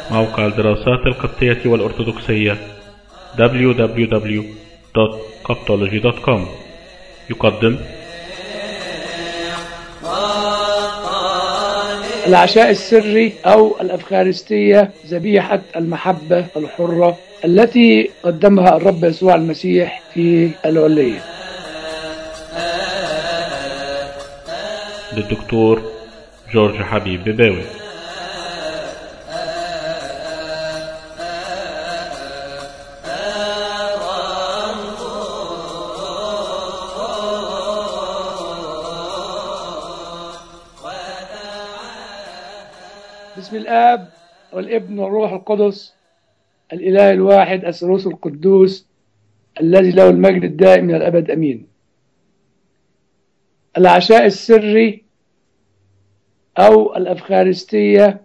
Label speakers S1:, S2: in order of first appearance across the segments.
S1: موقع الدراسات القبطية والأرثوذكسية www.coptology.com يقدم
S2: العشاء السري أو الأفخارستية ذبيحة المحبة الحرة التي قدمها الرب يسوع المسيح في العلية
S1: للدكتور جورج حبيب بباوي
S2: بسم الآب والابن والروح القدس الإله الواحد الثالوث القدوس الذي له المجد الدائم من الأبد أمين العشاء السري أو الأفخارستية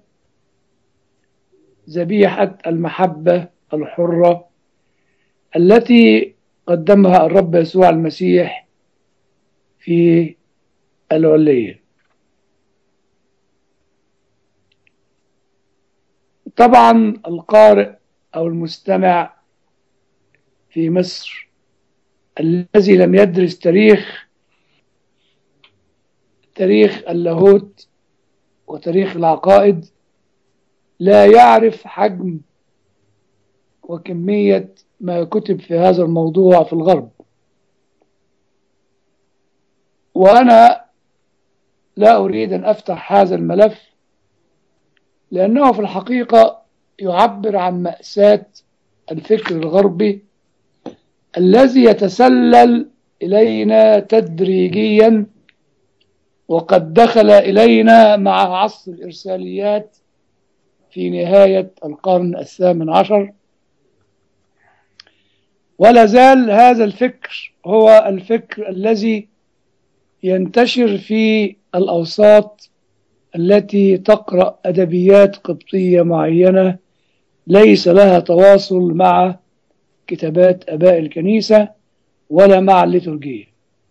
S2: ذبيحة المحبة الحرة التي قدمها الرب يسوع المسيح في العلية طبعا القارئ أو المستمع في مصر الذي لم يدرس تاريخ تاريخ اللاهوت وتاريخ العقائد لا يعرف حجم وكمية ما كتب في هذا الموضوع في الغرب وأنا لا أريد أن أفتح هذا الملف لأنه في الحقيقة يعبر عن مأساة الفكر الغربي الذي يتسلل إلينا تدريجيا وقد دخل إلينا مع عصر الإرساليات في نهاية القرن الثامن عشر ولا زال هذا الفكر هو الفكر الذي ينتشر في الأوساط التي تقرأ أدبيات قبطية معينة ليس لها تواصل مع كتابات أباء الكنيسة ولا مع الليتورجية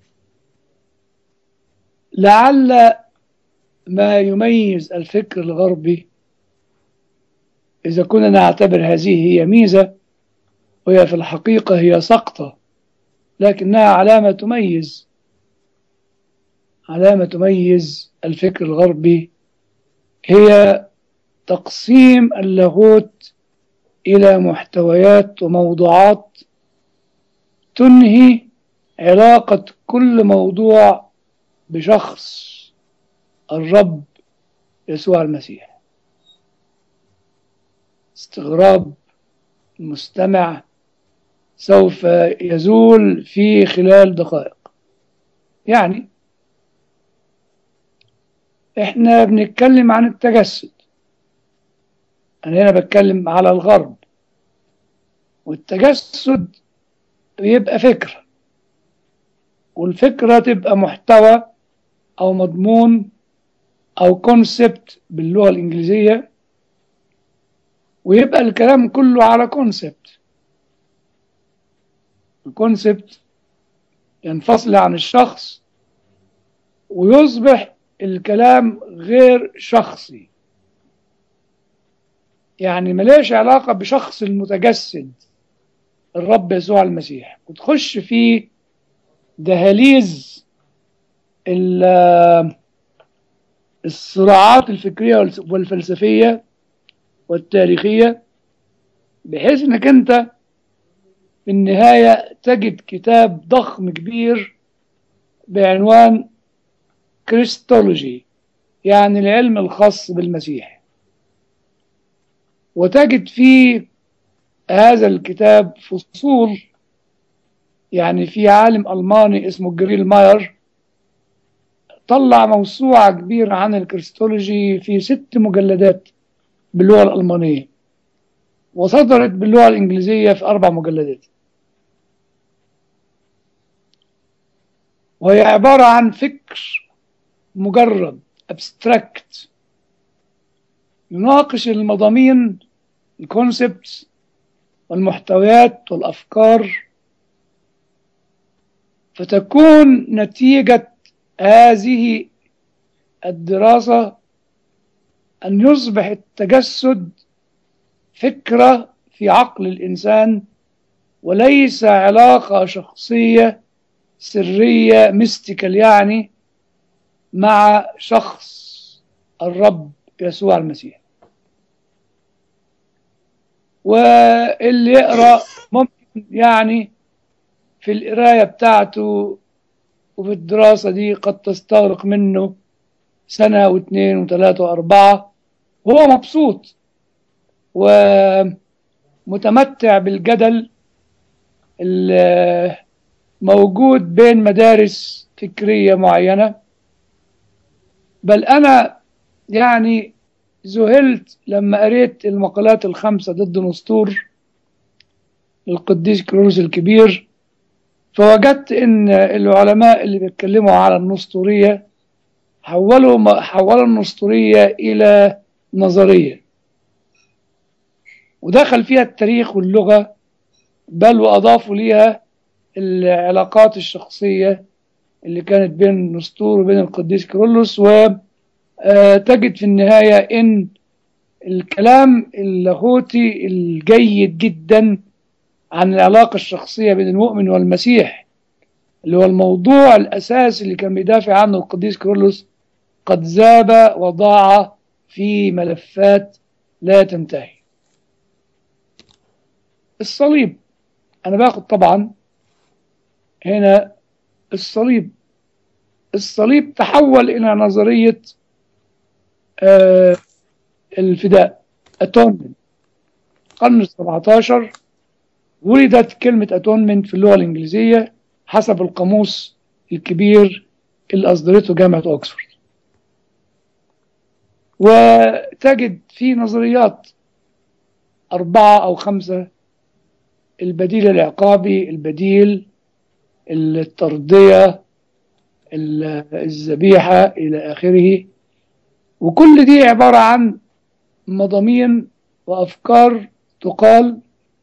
S2: لعل ما يميز الفكر الغربي إذا كنا نعتبر هذه هي ميزة وهي في الحقيقة هي سقطة لكنها علامة تميز علامة تميز الفكر الغربي هي تقسيم اللاهوت إلى محتويات وموضوعات تنهي علاقة كل موضوع بشخص الرب يسوع المسيح استغراب المستمع سوف يزول في خلال دقائق يعني احنا بنتكلم عن التجسد انا هنا بتكلم على الغرب والتجسد بيبقى فكرة والفكرة تبقى محتوى او مضمون او كونسبت باللغة الانجليزية ويبقى الكلام كله على كونسبت الكونسبت ينفصل عن الشخص ويصبح الكلام غير شخصي يعني ملاش علاقة بشخص المتجسد الرب يسوع المسيح وتخش في دهاليز الصراعات الفكرية والفلسفية والتاريخية بحيث انك انت في النهاية تجد كتاب ضخم كبير بعنوان كريستولوجي يعني العلم الخاص بالمسيح وتجد في هذا الكتاب فصول يعني في عالم ألماني اسمه جريل ماير طلع موسوعة كبيرة عن الكريستولوجي في ست مجلدات باللغة الألمانية وصدرت باللغة الإنجليزية في أربع مجلدات وهي عبارة عن فكر مجرد abstract يناقش المضامين الكونسبتس والمحتويات والأفكار فتكون نتيجة هذه الدراسة أن يصبح التجسد فكرة في عقل الإنسان وليس علاقة شخصية سرية ميستيكال يعني مع شخص الرب يسوع المسيح واللي يقرأ ممكن يعني في القراية بتاعته وفي الدراسة دي قد تستغرق منه سنة واثنين وثلاثة وأربعة وهو مبسوط ومتمتع بالجدل الموجود بين مدارس فكرية معينة بل أنا يعني ذهلت لما قريت المقالات الخمسة ضد نسطور القديس كرولوس الكبير فوجدت ان العلماء اللي بيتكلموا على النسطورية حولوا حولوا النسطورية الى نظرية ودخل فيها التاريخ واللغة بل واضافوا ليها العلاقات الشخصية اللي كانت بين نسطور وبين القديس كرولوس وتجد في النهاية ان الكلام اللاهوتي الجيد جدا عن العلاقة الشخصية بين المؤمن والمسيح اللي هو الموضوع الأساسي اللي كان بيدافع عنه القديس كرولوس قد ذاب وضاع في ملفات لا تنتهي الصليب أنا باخد طبعا هنا الصليب الصليب تحول إلى نظرية آه الفداء اتونمنت القرن السبعتاشر ولدت كلمة اتونمنت في اللغة الإنجليزية حسب القاموس الكبير اللي أصدرته جامعة أوكسفورد وتجد في نظريات أربعة أو خمسة البديل العقابي البديل الترضية الذبيحة إلى آخره وكل دي عبارة عن مضامين وأفكار تقال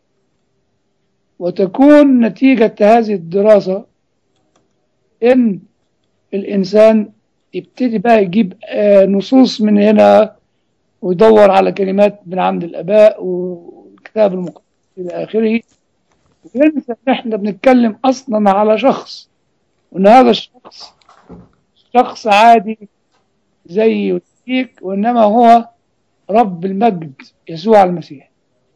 S2: وتكون نتيجة هذه الدراسة إن الإنسان يبتدي بقى يجيب نصوص من هنا ويدور على كلمات من عند الآباء والكتاب المقدس إلى آخره وينسى إن إحنا بنتكلم أصلا على شخص وإن هذا الشخص شخص عادي زي وزيك وإنما هو رب المجد يسوع المسيح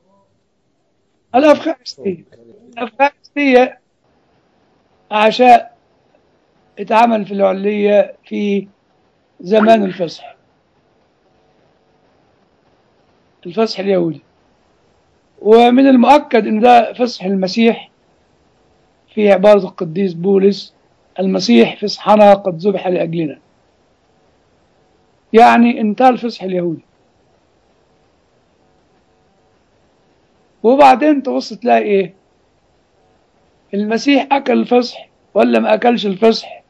S2: الأفخارستية الأفخارستية عشاء اتعمل في العلية في زمان الفصح الفصح اليهودي ومن المؤكد ان ده فصح المسيح في عبارة القديس بولس المسيح فصحنا قد ذبح لأجلنا يعني انتهى الفصح اليهودي وبعدين تبص تلاقي ايه المسيح اكل الفصح ولا ما اكلش الفصح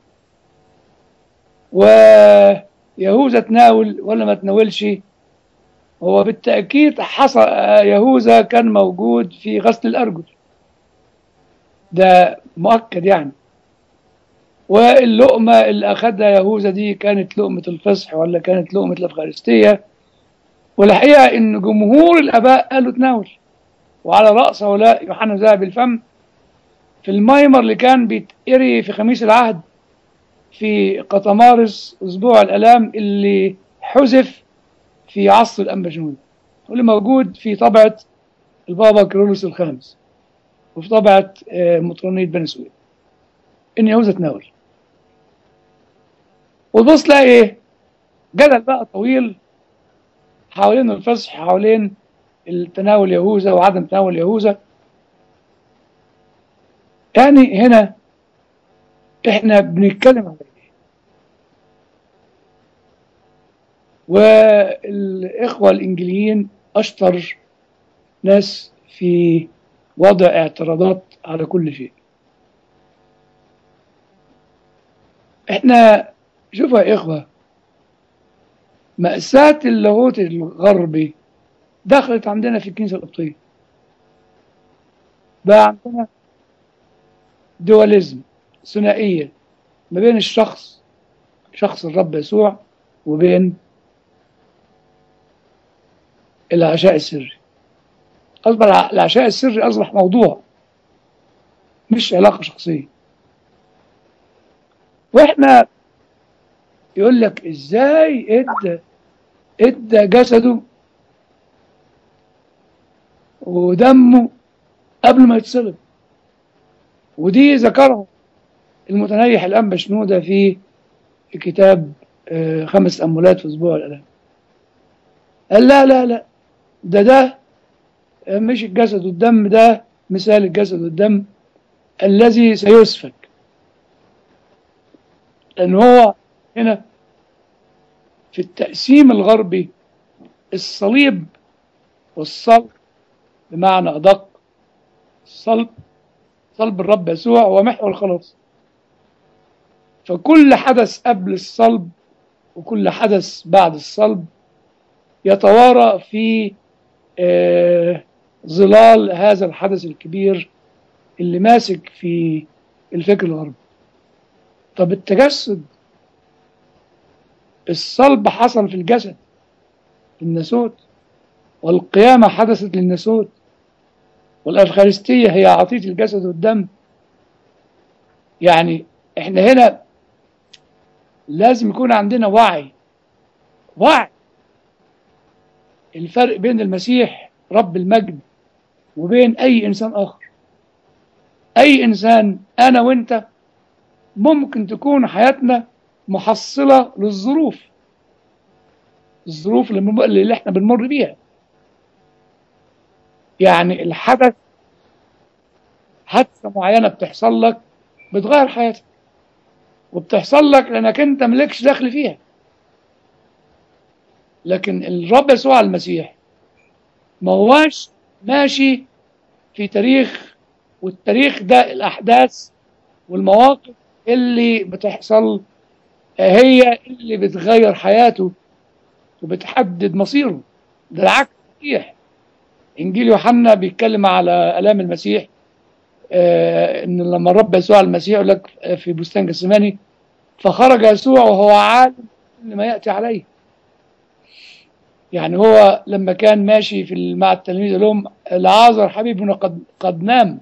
S2: ويهوذا تناول ولا ما تناولش هو بالتأكيد حصل يهوذا كان موجود في غسل الأرجل ده مؤكد يعني واللقمة اللي أخذها يهوذا دي كانت لقمة الفصح ولا كانت لقمة الأفغانستية والحقيقة إن جمهور الآباء قالوا تناول وعلى رأس هؤلاء يوحنا ذهب الفم في المايمر اللي كان بيتقري في خميس العهد في قطمارس أسبوع الألام اللي حذف في عصر الأنبجنود واللي موجود في طبعة البابا كرولوس الخامس وفي طبعة مطرونية بني سويد إن يهوذا تناول وتبص تلاقي إيه جدل بقى طويل حوالين الفصح حوالين التناول يهوذا وعدم تناول يهوذا يعني هنا احنا بنتكلم على ايه والاخوه الانجليين اشطر ناس في وضع اعتراضات على كل شيء احنا شوفوا يا اخوه مأساة اللاهوت الغربي دخلت عندنا في الكنيسة القبطية بقى عندنا دواليزم ثنائية ما بين الشخص شخص الرب يسوع وبين العشاء السري أصبح العشاء السري أصبح موضوع مش علاقة شخصية وإحنا يقول لك إزاي إدى إدى جسده ودمه قبل ما يتصلب ودي ذكرها المتنيح الأنبا شنودة في كتاب آه، خمس أمولات في أسبوع الألام قال لا لا لا ده ده آه، مش الجسد والدم ده مثال الجسد والدم الذي سيسفك لأن هو هنا في التقسيم الغربي الصليب والصلب بمعنى أدق الصلب صلب الرب يسوع هو محور الخلاص فكل حدث قبل الصلب وكل حدث بعد الصلب يتوارى في آه، ظلال هذا الحدث الكبير اللي ماسك في الفكر الغربي طب التجسد الصلب حصل في الجسد في الناسوت والقيامة حدثت للناسوت والأفخارستية هي عطية الجسد والدم يعني احنا هنا لازم يكون عندنا وعي وعي الفرق بين المسيح رب المجد وبين أي إنسان آخر أي إنسان أنا وأنت ممكن تكون حياتنا محصلة للظروف الظروف اللي, مم- اللي احنا بنمر بيها يعني الحدث حادثة معينة بتحصل لك بتغير حياتك وبتحصل لك لأنك أنت ملكش دخل فيها لكن الرب يسوع المسيح ما هواش ماشي في تاريخ والتاريخ ده الأحداث والمواقف اللي بتحصل هي اللي بتغير حياته وبتحدد مصيره ده العكس صحيح انجيل يوحنا بيتكلم على الام المسيح آه ان لما الرب يسوع المسيح يقول لك في بستان جسماني فخرج يسوع وهو عالم كل ما ياتي عليه يعني هو لما كان ماشي في ال- مع التلاميذ قال لهم العازر حبيبنا قد قد نام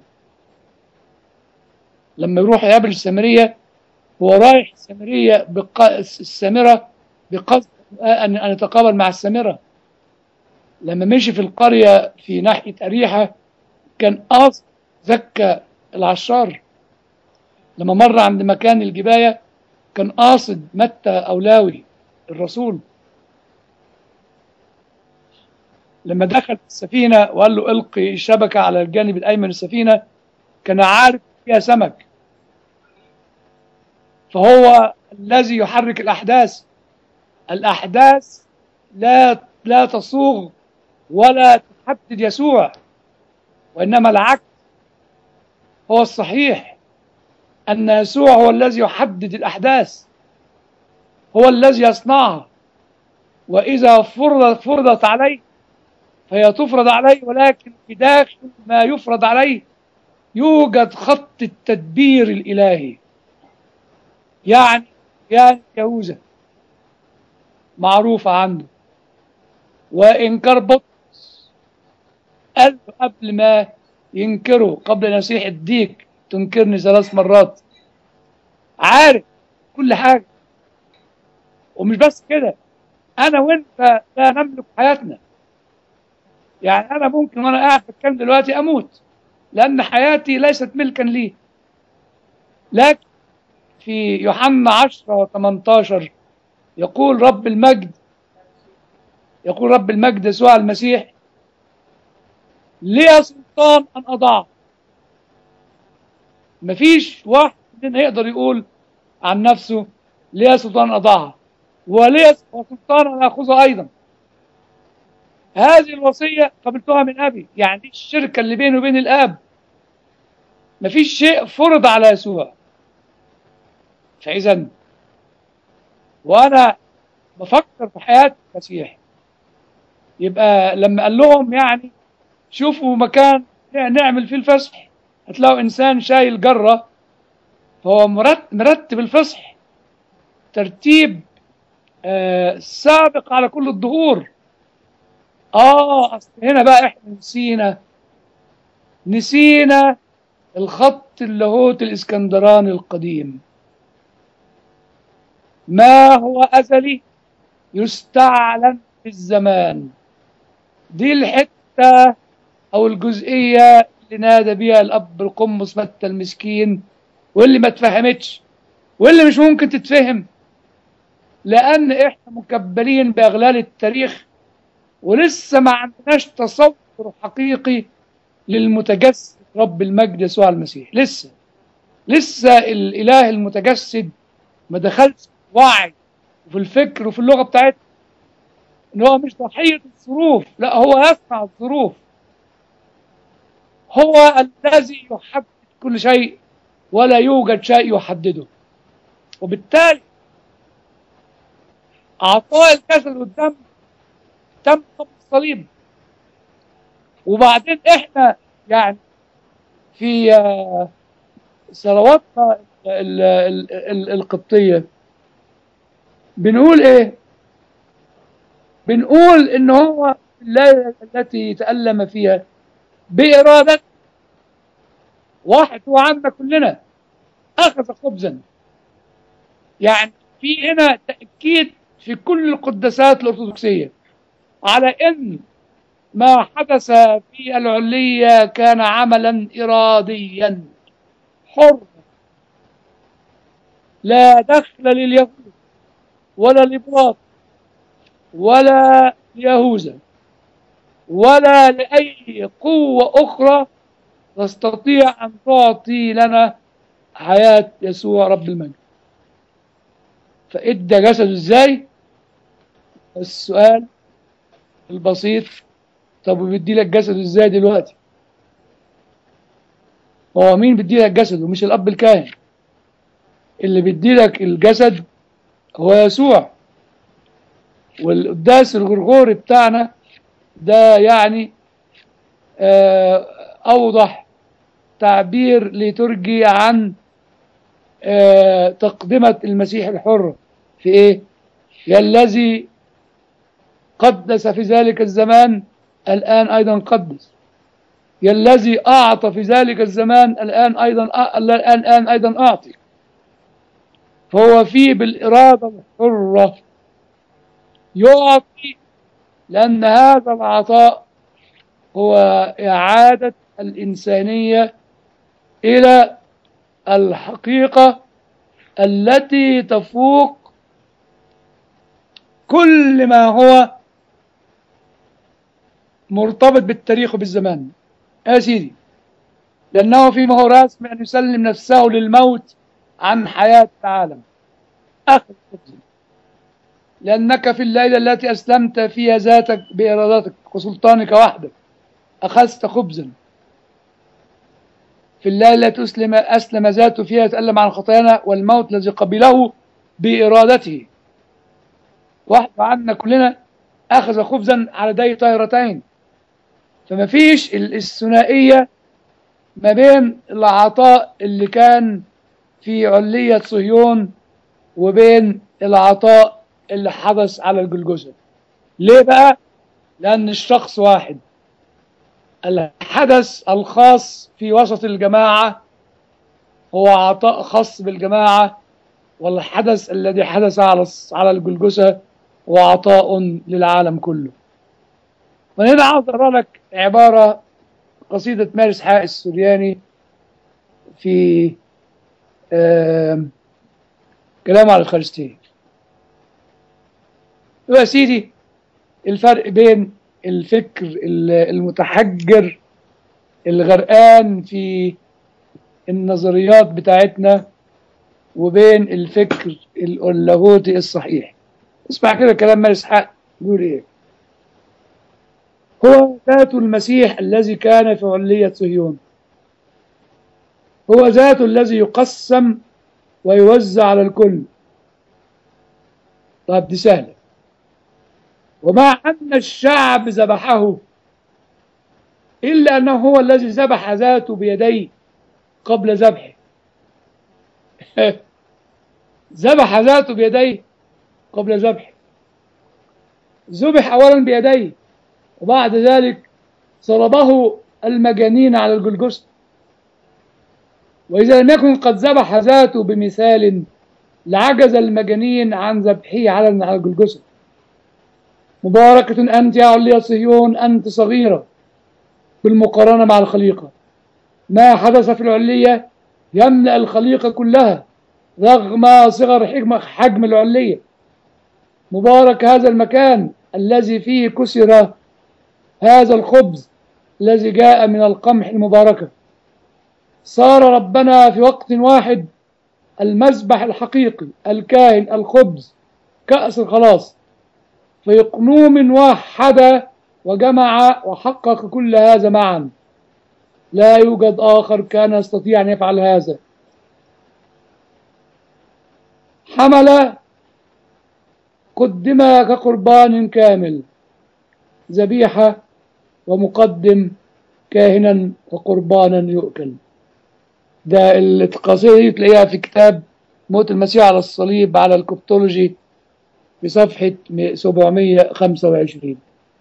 S2: لما يروح يقابل السامريه هو رايح السامريه بق... السامره بقصد ان ان يتقابل مع السامره لما مشي في القريه في ناحيه اريحه كان قاصد زكى العشار لما مر عند مكان الجبايه كان قاصد متى او لاوي الرسول لما دخل في السفينه وقال له القي الشبكه على الجانب الايمن من السفينه كان عارف فيها سمك فهو الذي يحرك الاحداث الاحداث لا لا تصوغ ولا تحدد يسوع وانما العكس هو الصحيح ان يسوع هو الذي يحدد الاحداث هو الذي يصنعها واذا فرضت فرضت عليه فهي تفرض عليه ولكن في داخل ما يفرض عليه يوجد خط التدبير الالهي يعني يعني يهوذا معروفة عنده وإنكار بطرس قال له قبل ما ينكره قبل أن يصيح الديك تنكرني ثلاث مرات عارف كل حاجة ومش بس كده أنا وأنت لا نملك حياتنا يعني أنا ممكن وأنا قاعد بتكلم دلوقتي أموت لأن حياتي ليست ملكا لي لكن في يوحنا 10 و18 يقول رب المجد يقول رب المجد يسوع المسيح لي سلطان ان اضع مفيش واحد مننا يقدر يقول عن نفسه لي سلطان ان اضعها ولي سلطان ان اخذها ايضا هذه الوصيه قبلتها من ابي يعني دي الشركه اللي بيني وبين الاب مفيش شيء فرض على يسوع فاذا وانا بفكر في حياة المسيح يبقى لما قال لهم يعني شوفوا مكان نعمل فيه الفصح هتلاقوا إنسان شايل جرة فهو مرت- مرتب الفصح ترتيب آه سابق على كل الظهور اه اصل هنا بقى احنا نسينا نسينا الخط اللاهوت الإسكندراني القديم ما هو أزلي يستعلن في الزمان دي الحتة أو الجزئية اللي نادى بيها الأب القمص متى المسكين واللي ما اتفهمتش واللي مش ممكن تتفهم لأن إحنا مكبلين بأغلال التاريخ ولسه ما عندناش تصور حقيقي للمتجسد رب المجد يسوع المسيح لسه لسه الإله المتجسد ما دخلش في الوعي وفي الفكر وفي اللغة بتاعتنا إن هو مش ضحية الظروف لا هو يصنع الظروف هو الذي يحدد كل شيء ولا يوجد شيء يحدده وبالتالي أعطاء الجسد والدم تم قبل الصليب وبعدين احنا يعني في آه، ثرواتنا ال- ال- ال- القبطية بنقول ايه بنقول ان هو الليلة التي تألم فيها بإرادة واحد هو عنا كلنا أخذ خبزا يعني في هنا تأكيد في كل القداسات الأرثوذكسية على أن ما حدث في العلية كان عملا إراديا حر لا دخل لليهود ولا لبراط ولا ليهوذا ولا لأي قوة أخرى تستطيع أن تعطي لنا حياة يسوع رب المجد فإدى جسده إزاي السؤال البسيط طب وبيدي لك جسد ازاي دلوقتي هو مين بيدي لك جسد ومش الاب الكاهن اللي بيدي لك الجسد هو يسوع والقداس الغرغوري بتاعنا ده يعني آه، اوضح تعبير ليترجي عن آه، تقدمة المسيح الحر في ايه يا الذي قدس في ذلك الزمان الآن أيضا قدس يا الذي أعطى في ذلك الزمان الآن أيضا الآن الآن أيضا أعطي فهو فيه بالإرادة الحرة يعطي لأن هذا العطاء هو إعادة الإنسانية إلى الحقيقة التي تفوق كل ما هو مرتبط بالتاريخ وبالزمان يا سيدي لأنه فيما هو رسم أن يسلم نفسه للموت عن حياة العالم أخذ خبزا لأنك في الليلة التي أسلمت فيها ذاتك بإرادتك وسلطانك وحدك أخذت خبزا في الليلة التي أسلم, أسلم ذاته فيها يتألم عن خطايانا والموت الذي قبله بإرادته واحد عنا كلنا أخذ خبزا على يدي طائرتين فما فيش ال- الثنائية ما بين العطاء اللي كان في علية صهيون وبين العطاء اللي حدث على الجلجسة ليه بقى؟ لأن الشخص واحد الحدث الخاص في وسط الجماعة هو عطاء خاص بالجماعة والحدث الذي حدث على الص- على الجلجسة هو عطاء للعالم كله وهنا عاوز اقرا لك عباره قصيده مارس حق السورياني في آم، كلام على الخارستيه يا سيدي الفرق بين الفكر ال- المتحجر الغرقان في النظريات بتاعتنا وبين الفكر اللاهوتي الصحيح اسمع كده كلام مارس حق بيقول ايه هو ذات المسيح الذي كان في علية صهيون هو ذات الذي يقسم ويوزع على الكل طيب دي سهلة ومع أن الشعب ذبحه إلا أنه هو الذي ذبح ذاته بيديه قبل ذبحه ذبح ذاته بيديه قبل ذبحه ذبح أولا بيديه وبعد ذلك صلبه المجانين على الجلجسة وإذا لم يكن قد ذبح ذاته بمثال لعجز المجانين عن ذبحه على على الجلجسة مباركة أنت يا عليا صهيون أنت صغيرة بالمقارنة مع الخليقة ما حدث في العلية يملأ الخليقة كلها رغم صغر حجم حجم العلية مبارك هذا المكان الذي فيه كسر هذا الخبز الذي جاء من القمح المباركة صار ربنا في وقت واحد المذبح الحقيقي الكاهن الخبز كأس الخلاص في قنوم واحدة وجمع وحقق كل هذا معا لا يوجد آخر كان يستطيع أن يفعل هذا حمل قدم كقربان كامل ذبيحة ومقدم كاهنا وقربانا يؤكل ده القصيدة دي تلاقيها في كتاب موت المسيح على الصليب على الكوبتولوجي في صفحة 725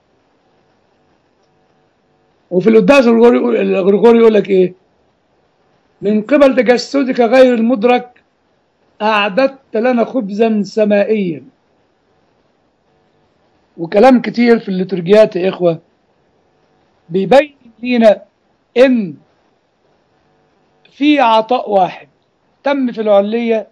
S2: وفي القداس الغريغوري يقول لك ايه من قبل تجسدك غير المدرك أعددت لنا خبزا سمائيا وكلام كتير في الليتورجيات يا إخوة بيبين لنا إن في عطاء واحد تم في العلية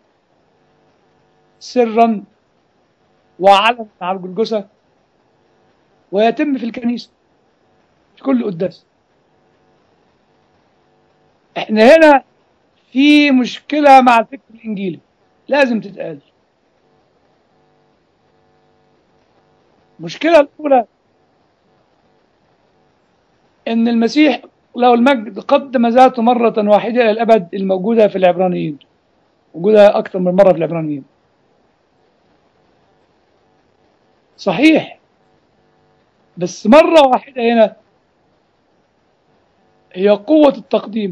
S2: سرا وعلنا على الجلجسة ويتم في الكنيسة في كل قداس احنا هنا في مشكلة مع الفكر الإنجيلي لازم تتقال المشكلة الأولى إن المسيح له المجد قدم ذاته مرة واحدة إلى الأبد الموجودة في العبرانيين موجودة أكثر من مرة في العبرانيين صحيح بس مرة واحدة هنا هي قوة التقديم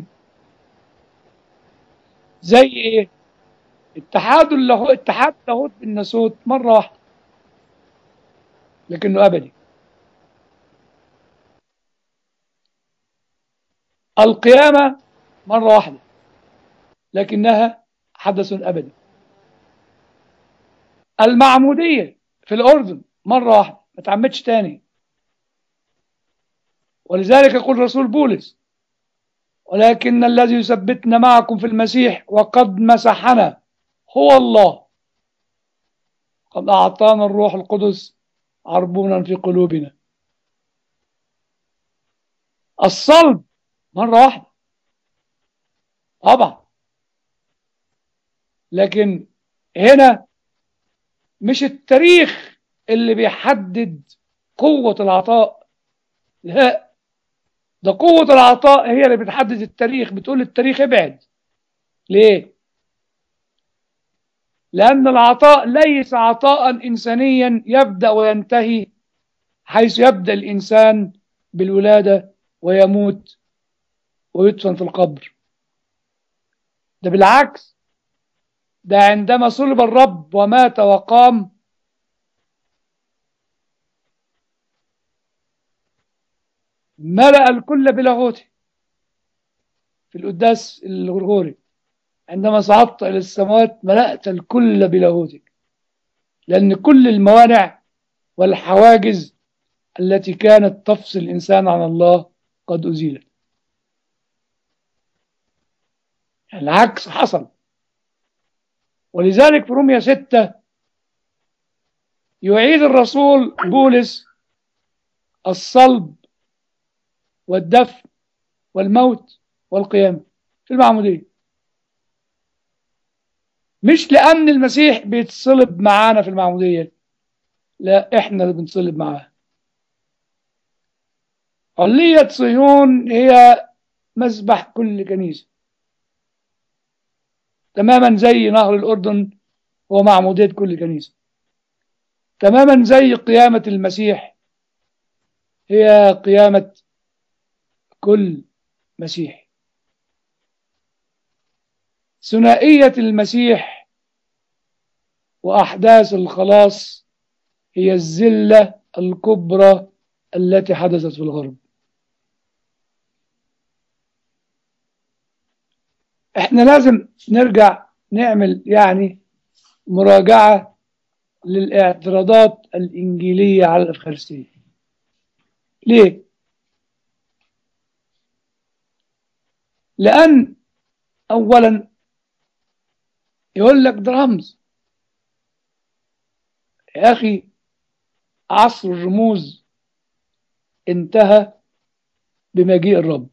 S2: زي ايه اتحاد اللاهوت اتحاد اللاهوت بالناسوت مرة واحدة لكنه أبدي القيامة مرة واحدة لكنها حدث أبدي المعمودية في الأردن مرة واحدة ما تعمدش تاني ولذلك يقول رسول بولس ولكن الذي يثبتنا معكم في المسيح وقد مسحنا هو الله قد أعطانا الروح القدس عربونا في قلوبنا الصلب مرة واحدة طبعا لكن هنا مش التاريخ اللي بيحدد قوة العطاء لا ده قوة العطاء هي اللي بتحدد التاريخ بتقول التاريخ ابعد ليه لأن العطاء ليس عطاء إنسانيا يبدأ وينتهي حيث يبدأ الإنسان بالولادة ويموت ويدفن في القبر ده بالعكس ده عندما صلب الرب ومات وقام ملأ الكل بلاهوته في القداس الغرغوري عندما صعدت إلى السماوات ملأت الكل بلاهوتك لأن كل الموانع والحواجز التي كانت تفصل الإنسان عن الله قد أزيلت العكس حصل ولذلك في رومية ستة يعيد الرسول بولس الصلب والدفن والموت والقيامة في المعمودية مش لأن المسيح بيتصلب معانا في المعمودية لا احنا اللي بنصلب معاه علية صهيون هي مسبح كل كنيسة تماما زي نهر الأردن هو معمودية كل كنيسة تماما زي قيامة المسيح هي قيامة كل مسيحي ثنائية المسيح وأحداث الخلاص هي الزلة الكبرى التي حدثت في الغرب احنا لازم نرجع نعمل يعني مراجعة للاعتراضات الإنجيلية على الأفخارستية ليه؟ لأن أولا يقول لك ده رمز يا أخي عصر الرموز انتهى بمجيء الرب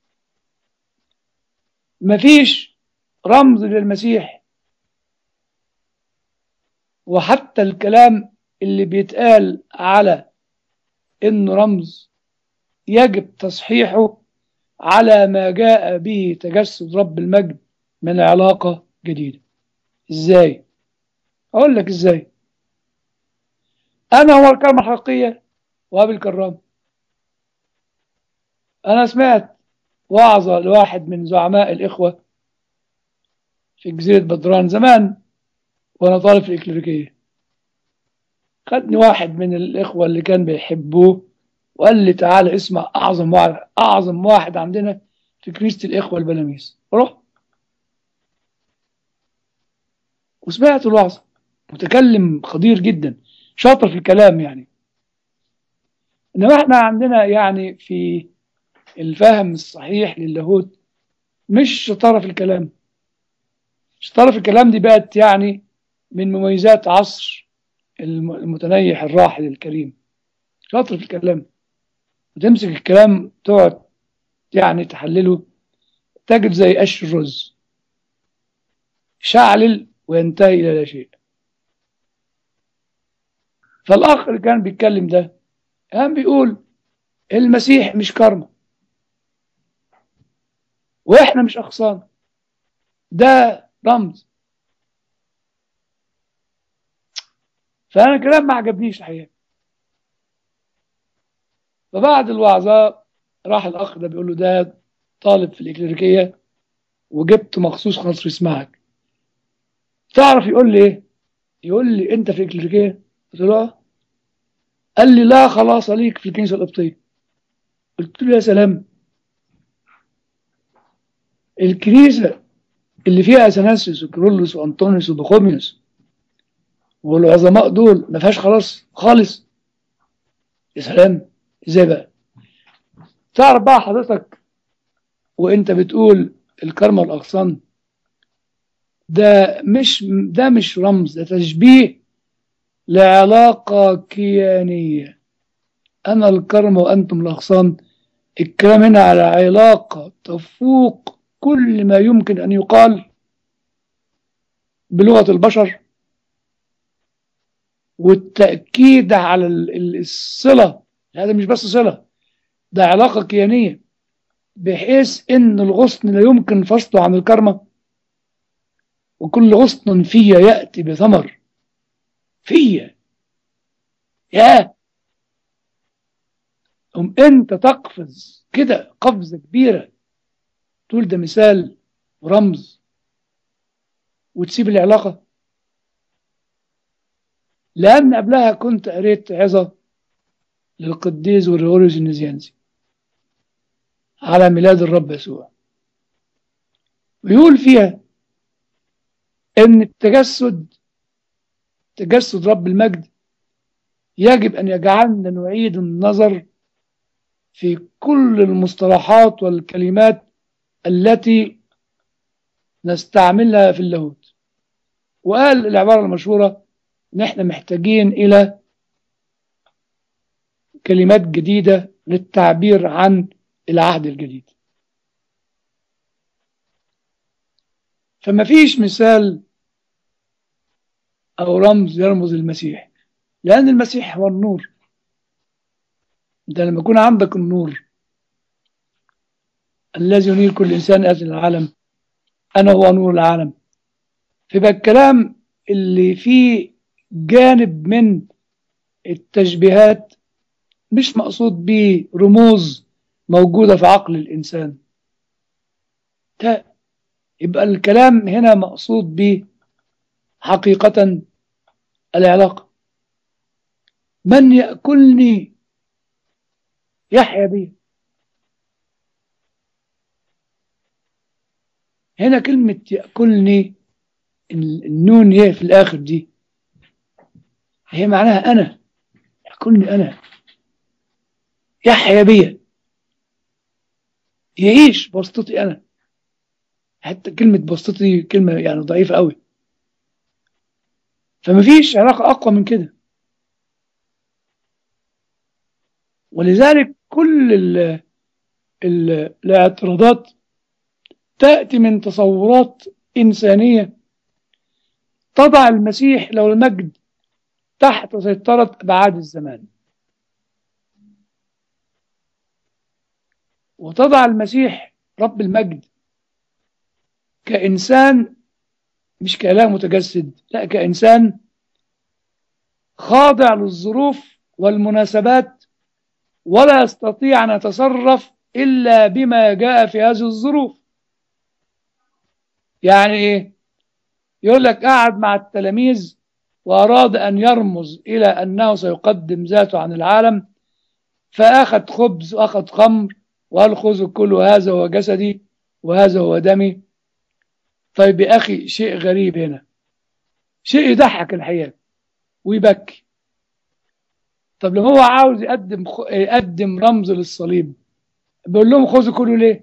S2: مفيش رمز للمسيح وحتى الكلام اللي بيتقال على انه رمز يجب تصحيحه على ما جاء به تجسد رب المجد من علاقة جديدة ازاي اقول لك ازاي انا هو الكلمة الحقيقية وابي الكرام انا سمعت وعظة لواحد من زعماء الاخوة في جزيرة بدران زمان وانا طالب في الإكليريكية خدني واحد من الإخوة اللي كان بيحبوه وقال لي تعالى اسمع أعظم واحد أعظم واحد عندنا في كنيسة الإخوة البلاميس رحت وسمعت الوعظة متكلم خطير جدا شاطر في الكلام يعني إنما إحنا عندنا يعني في الفهم الصحيح للاهوت مش شطارة في الكلام شطارة في الكلام دي بقت يعني من مميزات عصر المتنيح الراحل الكريم شاطر في الكلام وتمسك الكلام تقعد يعني تحلله تجد زي قش الرز شعلل وينتهي إلى لا شيء فالأخ اللي كان بيتكلم ده كان بيقول المسيح مش كرمة وإحنا مش أغصان ده رمز فأنا الكلام ما عجبنيش الحقيقة فبعد الوعظة راح الأخ ده بيقول له ده طالب في الإكليريكية وجبته مخصوص خاطر يسمعك تعرف يقول لي إيه؟ يقول لي أنت في الإكليريكية؟ قلت له آه قال لي لا خلاص ليك في الكنيسة القبطية قلت له يا سلام الكنيسة اللي فيها اثناسيوس وكيرلس وانطونيوس وبخوميوس والعظماء دول ما فيهاش خلاص خالص يا سلام ازاي بقى تعرف بقى حضرتك وانت بتقول الكرمة والاغصان ده مش ده مش رمز ده تشبيه لعلاقة كيانية أنا الكرم وأنتم الأغصان الكلام هنا على علاقة تفوق كل ما يمكن أن يقال بلغة البشر والتأكيد على الصلة هذا مش بس صلة ده علاقة كيانية بحيث إن الغصن لا يمكن فصله عن الكرمة وكل غصن فيا يأتي بثمر فيا يا أم أنت تقفز كده قفزة كبيرة تقول ده مثال ورمز وتسيب العلاقة لأن قبلها كنت قريت عظة للقديس غريغوريوس النزيانسي على ميلاد الرب يسوع ويقول فيها ان التجسد تجسد رب المجد يجب ان يجعلنا نعيد النظر في كل المصطلحات والكلمات التي نستعملها في اللاهوت وقال العبارة المشهورة نحن محتاجين إلى كلمات جديدة للتعبير عن العهد الجديد فما فيش مثال أو رمز يرمز المسيح لأن المسيح هو النور أنت لما يكون عندك النور الذي ينير كل إنسان آتي العالم أنا هو نور العالم فيبقى الكلام اللي فيه جانب من التشبيهات مش مقصود به رموز موجودة في عقل الإنسان يبقى الكلام هنا مقصود به حقيقة العلاقة من يأكلني يحيا بي هنا كلمة يأكلني النون يه في الآخر دي هي معناها أنا يأكلني أنا يحيا بيا يعيش بسطتي أنا حتى كلمة بسطتي كلمة يعني ضعيفة قوي فمفيش علاقة أقوى من كده ولذلك كل ال ال الاعتراضات تأتي من تصورات إنسانية تضع المسيح لو المجد تحت سيطرة أبعاد الزمان وتضع المسيح رب المجد كإنسان مش كإله متجسد لا كإنسان خاضع للظروف والمناسبات ولا يستطيع أن يتصرف إلا بما جاء في هذه الظروف يعني إيه يقول لك قاعد مع التلاميذ وأراد أن يرمز إلى أنه سيقدم ذاته عن العالم فأخذ خبز وأخذ خمر وقال خذوا كل هذا هو جسدي وهذا هو دمي طيب يا أخي شيء غريب هنا شيء يضحك الحقيقة ويبكي طب لو هو عاوز يقدم يقدم رمز للصليب بيقول لهم خذوا كلوا ليه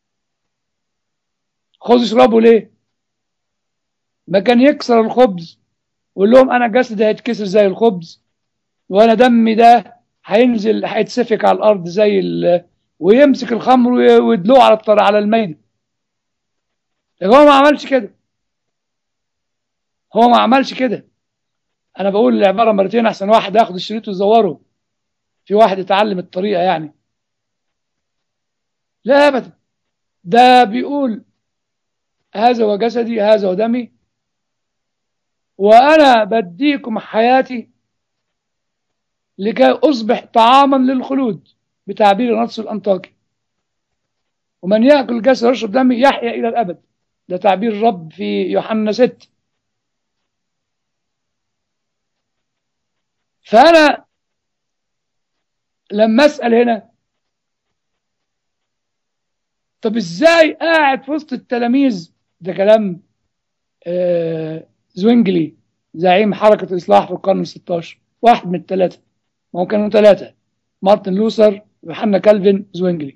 S2: خذوا اشربوا ليه ما كان يكسر الخبز ويقول لهم انا جسدي هيتكسر زي الخبز وانا دمي ده هينزل هيتسفك على الارض زي ال... ويمسك الخمر ويدلوه على الطر على الميدان لكن هو ما عملش كده هو ما عملش كده انا بقول العباره مرتين احسن واحد ياخد الشريط ويزوره في واحد يتعلم الطريقه يعني لا ابدا ده بيقول هذا هو جسدي هذا هو دمي وانا بديكم حياتي لكي اصبح طعاما للخلود بتعبير نص الانطاكي ومن ياكل جسد ويشرب دمي يحيا الى الابد ده تعبير الرب في يوحنا 6 فأنا لما أسأل هنا طب إزاي قاعد في وسط التلاميذ ده كلام آه زوينجلي زعيم حركة الإصلاح في القرن الستاشر واحد من الثلاثة ما هو كانوا ثلاثة مارتن لوثر يوحنا كالفن زوينجلي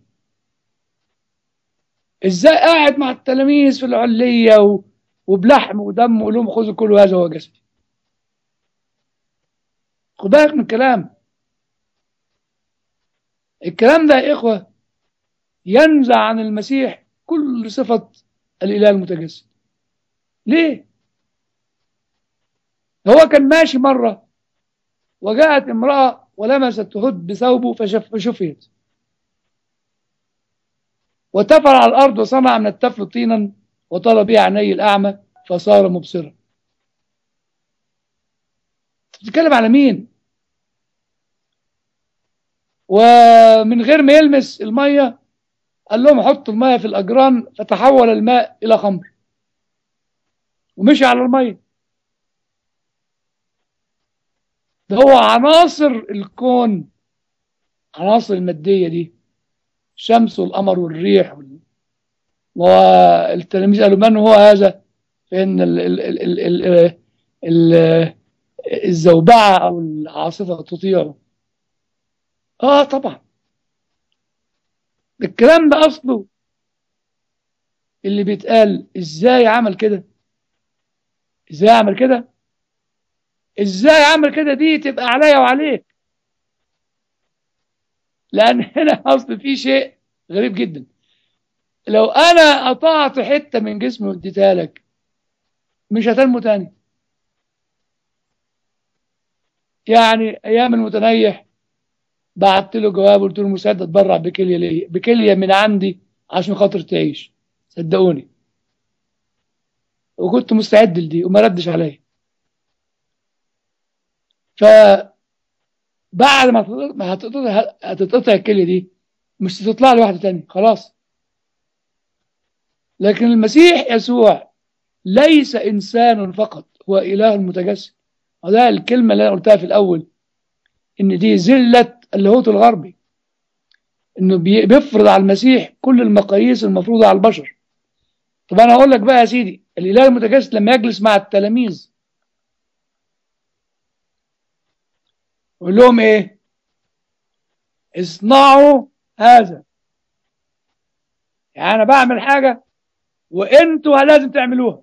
S2: ازاي قاعد مع التلاميذ في العلية و... وبلحم ودم وقول لهم خذوا كل هذا هو جسدي خد بالك من الكلام الكلام ده يا إخوة ينزع عن المسيح كل صفة الإله المتجسد ليه؟ هو كان ماشي مرة وجاءت امرأة ولمست تهد بثوبه فشف فشفيت وتفل على الأرض وصنع من التفل طينا وطلب به عيني الأعمى فصار مبصرا بتتكلم على مين ومن غير ما يلمس المية قال لهم حطوا المية في الأجران فتحول الماء إلى خمر ومشي على المية ده هو عناصر الكون عناصر المادية دي الشمس والقمر والريح وال... والتلاميذ قالوا من هو هذا فإن ال ال ال ال ال ال الزوبعة أو العاصفة تطيعه آه طبعا الكلام ده أصله اللي بيتقال إزاي عمل كده إزاي عمل كده إزاي عمل كده دي تبقى عليا وعليك لأن هنا أصل في شيء غريب جدا لو أنا قطعت حتة من جسمي واديتها لك مش هتنمو تاني يعني أيام المتنيح بعت له جواب قلت له مساعد اتبرع بكليه ليا بكليه من عندي عشان خاطر تعيش صدقوني وكنت مستعد لدي وما ردش عليا ف بعد ما هتتقطع هتتقطع الكليه دي مش هتطلع لي واحده تانية خلاص لكن المسيح يسوع ليس انسان فقط هو اله متجسد وده الكلمه اللي انا قلتها في الاول ان دي زله اللاهوت الغربي انه بيفرض على المسيح كل المقاييس المفروضه على البشر طب انا اقول لك بقى يا سيدي الاله المتجسد لما يجلس مع التلاميذ يقول لهم ايه اصنعوا هذا يعني انا بعمل حاجه وانتوا لازم تعملوها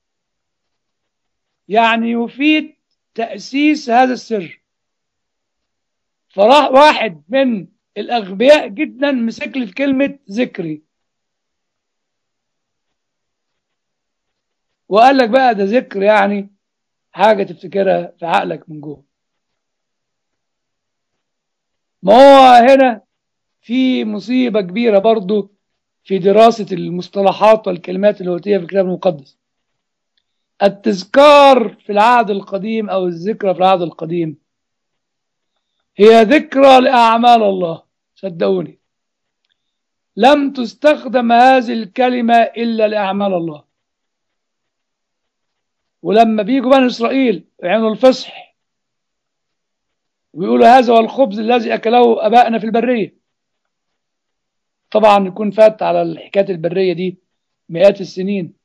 S2: يعني يفيد تاسيس هذا السر فراح واحد من الاغبياء جدا مسك لي في كلمه ذكري وقال لك بقى ده ذكر يعني حاجه تفتكرها في عقلك من جوه ما هو هنا في مصيبه كبيره برضو في دراسه المصطلحات والكلمات اللاهوتيه في الكتاب المقدس التذكار في العهد القديم او الذكرى في العهد القديم هي ذكرى لاعمال الله صدقوني لم تستخدم هذه الكلمه الا لاعمال الله ولما بيجوا بني اسرائيل يعملوا الفصح ويقولوا هذا هو الخبز الذي اكله ابائنا في البريه طبعا يكون فات على الحكايه البريه دي مئات السنين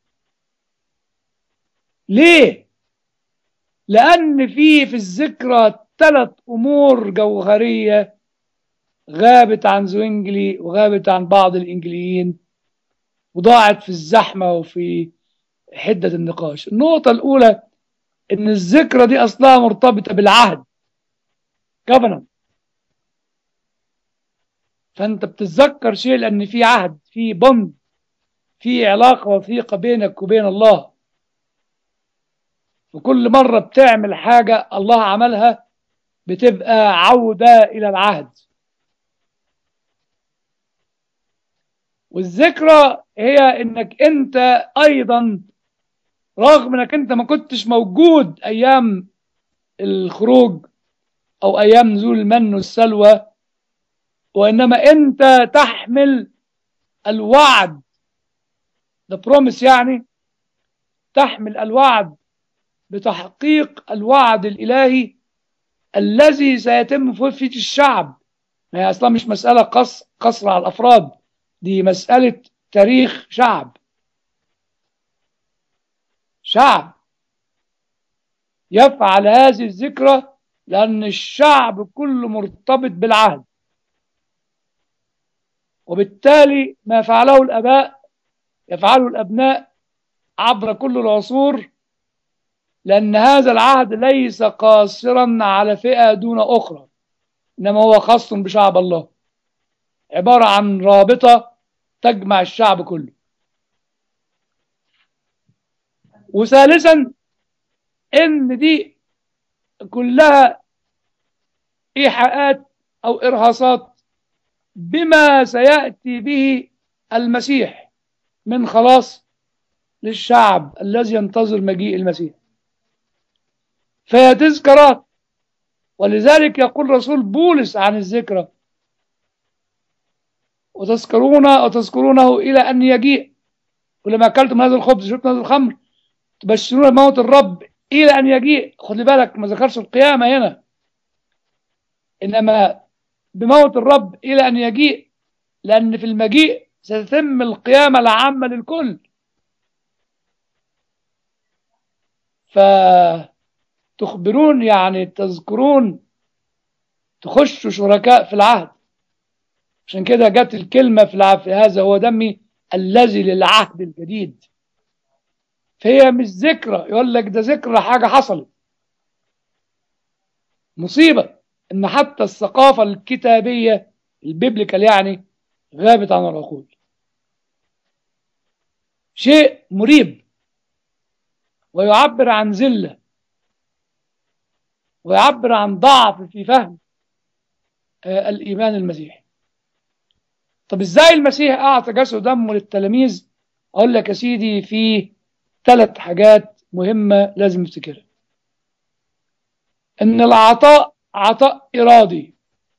S2: ليه لان في في الذكرى ثلاث امور جوهريه غابت عن زوينجلي وغابت عن بعض الانجليين وضاعت في الزحمه وفي حده النقاش النقطه الاولى ان الذكرى دي اصلها مرتبطه بالعهد covenant فانت بتتذكر شيء لان في عهد في بند في علاقه وثيقه بينك وبين الله وكل مره بتعمل حاجه الله عملها بتبقى عوده الى العهد والذكرى هي انك انت ايضا رغم انك انت ما كنتش موجود ايام الخروج او ايام نزول المن والسلوى وانما انت تحمل الوعد ده بروميس يعني تحمل الوعد بتحقيق الوعد الالهي الذي سيتم في الشعب ما هي اصلا مش مساله قص قصر على الافراد دي مساله تاريخ شعب شعب يفعل هذه الذكرى لأن الشعب كله مرتبط بالعهد وبالتالي ما فعله الآباء يفعله الأبناء عبر كل العصور لأن هذا العهد ليس قاصرا على فئة دون أخرى إنما هو خاص بشعب الله عبارة عن رابطة تجمع الشعب كله وثالثا ان دي كلها ايحاءات او ارهاصات بما سياتي به المسيح من خلاص للشعب الذي ينتظر مجيء المسيح فهي تذكرات ولذلك يقول رسول بولس عن الذكرى وتذكرون وتذكرونه الى ان يجيء ولما اكلتم هذا الخبز شربتم هذا الخمر تبشرون موت الرب الى ان يجيء خلي بالك ما ذكرش القيامه هنا انما بموت الرب الى ان يجيء لان في المجيء ستتم القيامه العامه للكل فتخبرون يعني تذكرون تخشوا شركاء في العهد عشان كده جت الكلمه في العهد هذا هو دمي الذي للعهد الجديد فهي مش ذكرى يقول لك ده ذكرى حاجة حصلت مصيبة ان حتى الثقافة الكتابية البيبليكال يعني غابت عن العقول شيء مريب ويعبر عن ذلة ويعبر عن ضعف في فهم آه الإيمان المسيحي طب ازاي المسيح أعطى جسد دمه للتلاميذ أقول لك يا سيدي في ثلاث حاجات مهمة لازم نفتكرها ان العطاء عطاء ارادي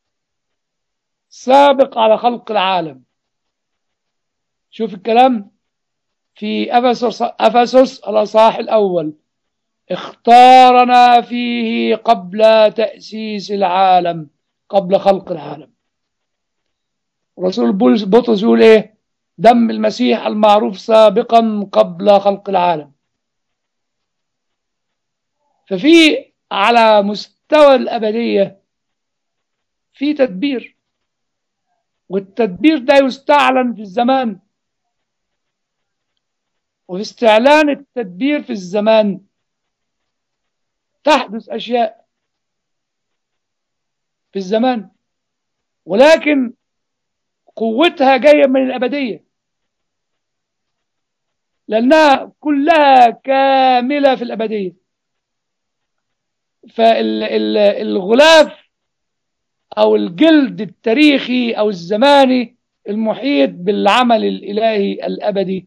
S2: سابق على خلق العالم شوف الكلام في افسس افسس الاصحاح الاول اختارنا فيه قبل تاسيس العالم قبل خلق العالم رسول بولس بطرس يقول ايه دم المسيح المعروف سابقا قبل خلق العالم ففي على مستوى الأبدية في تدبير والتدبير ده يستعلن في الزمان وفي استعلان التدبير في الزمان تحدث أشياء في الزمان ولكن قوتها جاية من الأبدية لأنها كلها كاملة في الأبدية فالغلاف أو الجلد التاريخي أو الزماني المحيط بالعمل الإلهي الأبدي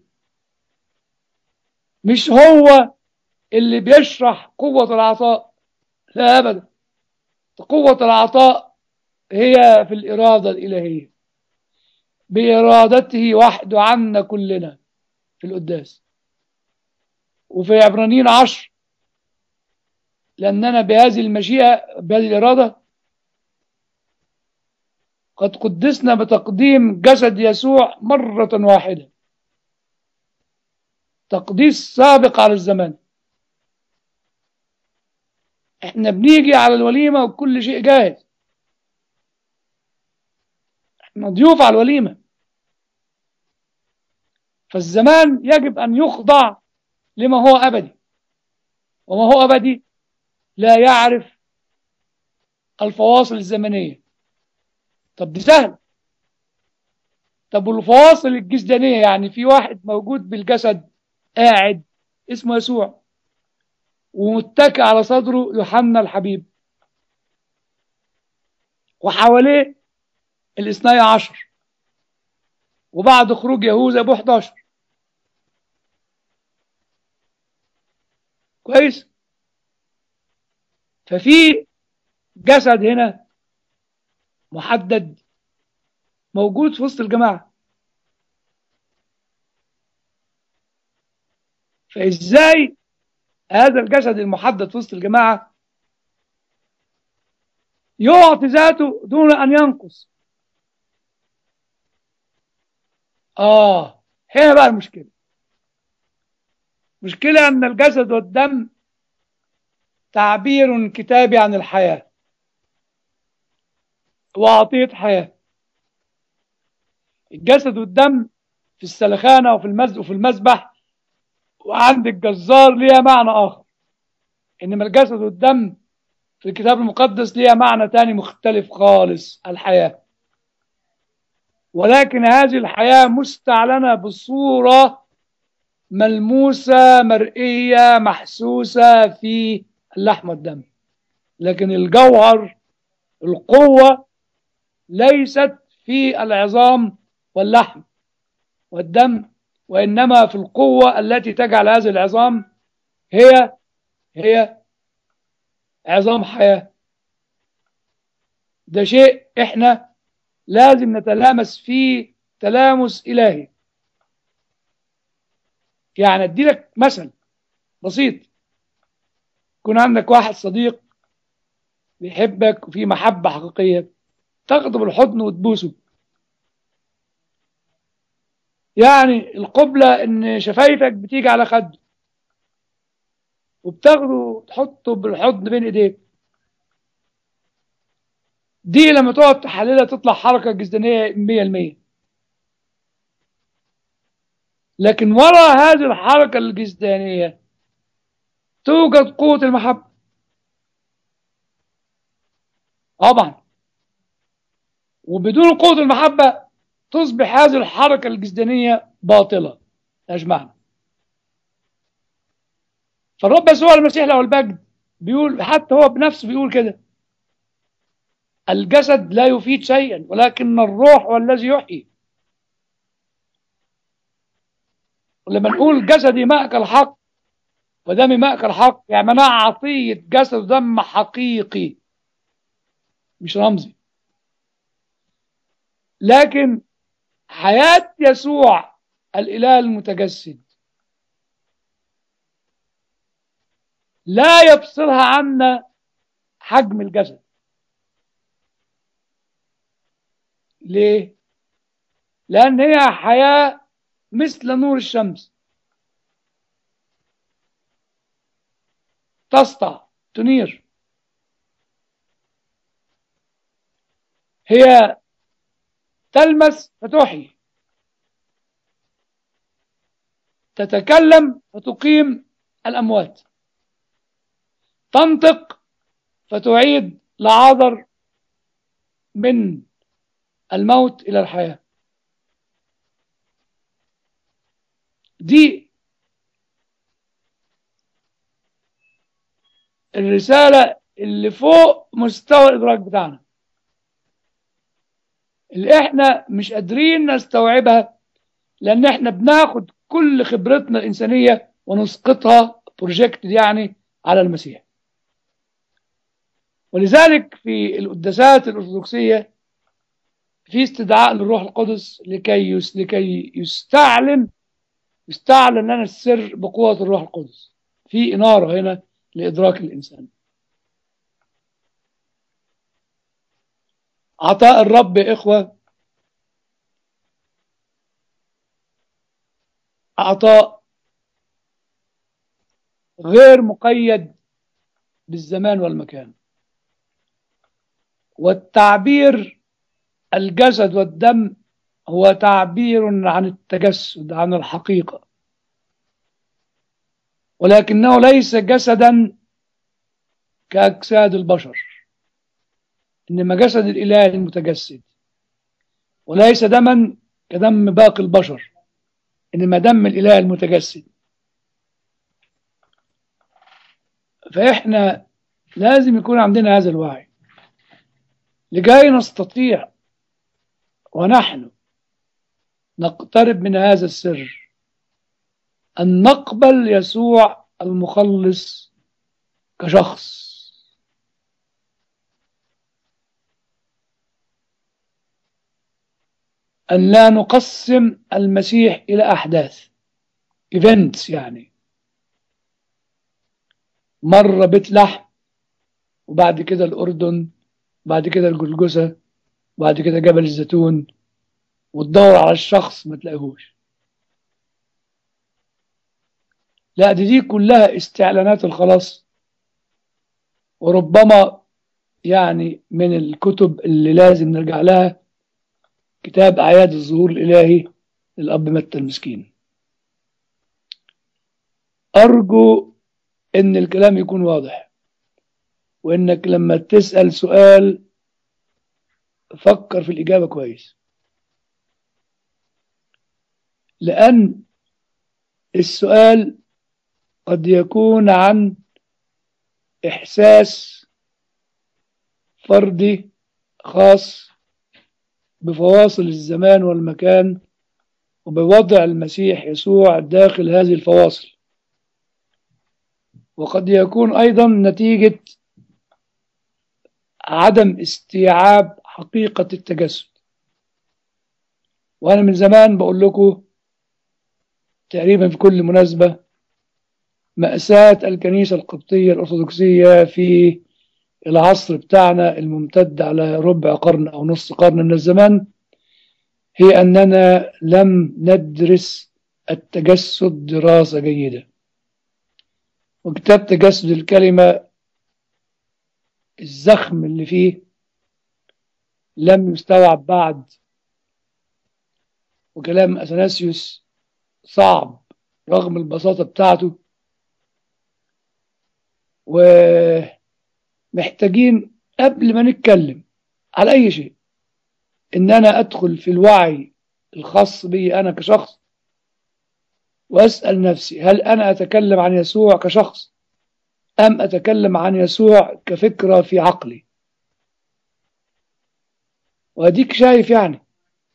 S2: مش هو اللي بيشرح قوة العطاء لا أبدا قوة العطاء هي في الإرادة الإلهية بإرادته وحده عنا كلنا في القداس وفي عبرانيين عشر لأننا بهذه المشيئة بهذه الإرادة قد قدسنا بتقديم جسد يسوع مرة واحدة تقديس سابق على الزمان احنا بنيجي على الوليمة وكل شيء جاهز احنا ضيوف على الوليمة فالزمان يجب أن يخضع لما هو أبدي وما هو أبدي لا يعرف الفواصل الزمنية طب دي سهل طب والفواصل الجسدانية يعني في واحد موجود بالجسد قاعد اسمه يسوع ومتكئ على صدره يوحنا الحبيب وحواليه الاثني عشر وبعد خروج يهوذا ابو 11 كويس ففي جسد هنا محدد موجود في وسط الجماعة فإزاي هذا الجسد المحدد في وسط الجماعة يعطي ذاته دون أن ينقص آه هنا بقى المشكلة مشكلة أن الجسد والدم تعبير كتابي عن الحياة وعطية حياة الجسد والدم في السلخانة وفي المز وفي المذبح وعند الجزار ليها معنى آخر إنما الجسد والدم في الكتاب المقدس ليها معنى تاني مختلف خالص الحياة ولكن هذه الحياة مستعلنة بصورة ملموسة مرئية محسوسة في اللحم والدم لكن الجوهر القوة ليست في العظام واللحم والدم وإنما في القوة التي تجعل هذه العظام هي هي عظام حياة ده شيء احنا لازم نتلامس فيه تلامس إلهي يعني ادي لك مثل بسيط يكون عندك واحد صديق بيحبك وفي محبة حقيقية تاخده بالحضن وتبوسه يعني القبلة ان شفايفك بتيجي على خده وبتاخده تحطه بالحضن بين ايديك دي لما تقعد تحللها تطلع حركة جسدانية 100% لكن وراء هذه الحركة الجسدانية توجد قوة المحبة طبعا وبدون قوة المحبة تصبح هذه الحركة الجسدانية باطلة ملهاش معنى فالرب يسوع المسيح له المجد بيقول حتى هو بنفسه بيقول كده الجسد لا يفيد شيئا ولكن الروح هو الذي يحيي ولما نقول جسدي مأكل حق ودمي مأكل حق يعني مناعة عطية جسد ودم حقيقي مش رمزي لكن حياة يسوع الإله المتجسد لا يفصلها عنا حجم الجسد ليه؟ لأن هي حياة مثل نور الشمس تسطع تنير هي تلمس فتحيي تتكلم فتقيم الأموات تنطق فتعيد لعاذر من الموت إلى الحياة دي الرسالة اللي فوق مستوى الإدراك بتاعنا اللي احنا مش قادرين نستوعبها لأن احنا بناخد كل خبرتنا الإنسانية ونسقطها بروجكت يعني على المسيح ولذلك في القداسات الأرثوذكسية في استدعاء للروح القدس لكي يس لكي يستعلن يستعلن لنا السر بقوة الروح القدس في إنارة هنا لإدراك الإنسان عطاء الرب يا إخوة عطاء غير مقيد بالزمان والمكان والتعبير الجسد والدم هو تعبير عن التجسد عن الحقيقة ولكنه ليس جسدا كأجساد البشر إنما جسد الإله المتجسد وليس دما كدم باقي البشر إنما دم الإله المتجسد فإحنا لازم يكون عندنا هذا الوعي لكي نستطيع ونحن نقترب من هذا السر أن نقبل يسوع المخلص كشخص أن لا نقسم المسيح إلى أحداث إيفنتس يعني مرة بيت لحم وبعد كده الأردن بعد كده الجلجسة بعد كده جبل الزيتون وتدور على الشخص ما تلاقيهوش لا دي, دي كلها استعلانات الخلاص وربما يعني من الكتب اللي لازم نرجع لها كتاب أعياد الظهور الإلهي للأب متى المسكين أرجو إن الكلام يكون واضح وإنك لما تسأل سؤال فكر في الإجابة كويس لأن السؤال قد يكون عن إحساس فردي خاص بفواصل الزمان والمكان وبوضع المسيح يسوع داخل هذه الفواصل وقد يكون أيضا نتيجة عدم استيعاب حقيقة التجسد وأنا من زمان بقول لكم تقريبا في كل مناسبة مأساة الكنيسة القبطية الأرثوذكسية في العصر بتاعنا الممتد على ربع قرن أو نص قرن من الزمان هي أننا لم ندرس التجسد دراسة جيدة وكتاب تجسد الكلمة الزخم اللي فيه لم يستوعب بعد وكلام أثناسيوس صعب رغم البساطة بتاعته ومحتاجين قبل ما نتكلم على أي شيء إن أنا أدخل في الوعي الخاص بي أنا كشخص وأسأل نفسي هل أنا أتكلم عن يسوع كشخص أم أتكلم عن يسوع كفكرة في عقلي وأديك شايف يعني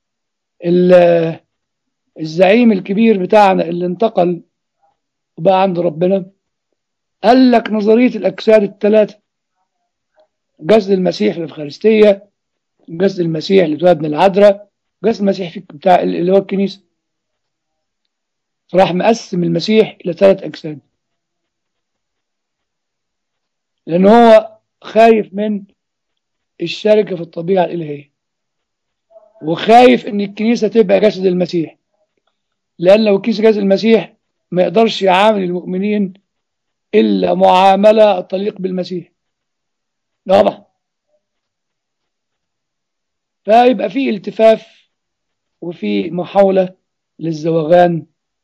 S2: الزعيم الكبير بتاعنا اللي انتقل وبقى عند ربنا قال لك نظرية الأجساد الثلاثة جسد المسيح في الأفخارستية جسد المسيح اللي اتولد من العذراء جسد المسيح في بتاع اللي هو الكنيسة راح مقسم المسيح إلى ثلاث أجساد لأن هو خايف من الشركة في الطبيعة الإلهية وخايف إن الكنيسة تبقى جسد المسيح لأن لو كيس جاز المسيح ما يقدرش يعامل المؤمنين إلا معاملة تليق بالمسيح واضح فيبقى في التفاف وفي محاولة للزوغان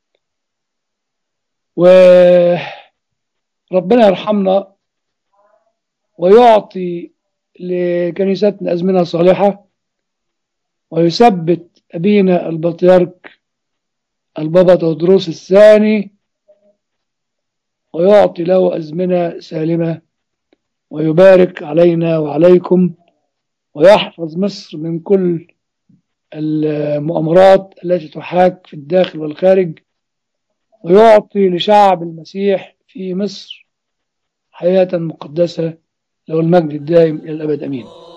S2: وربنا يرحمنا ويعطي لكنيستنا أزمنة صالحة ويثبت أبينا البطريرك البابا تودروس الثاني ويعطي له أزمنة سالمة ويبارك علينا وعليكم ويحفظ مصر من كل المؤامرات التي تحاك في الداخل والخارج ويعطي لشعب المسيح في مصر حياة مقدسة له المجد الدائم إلى الأبد أمين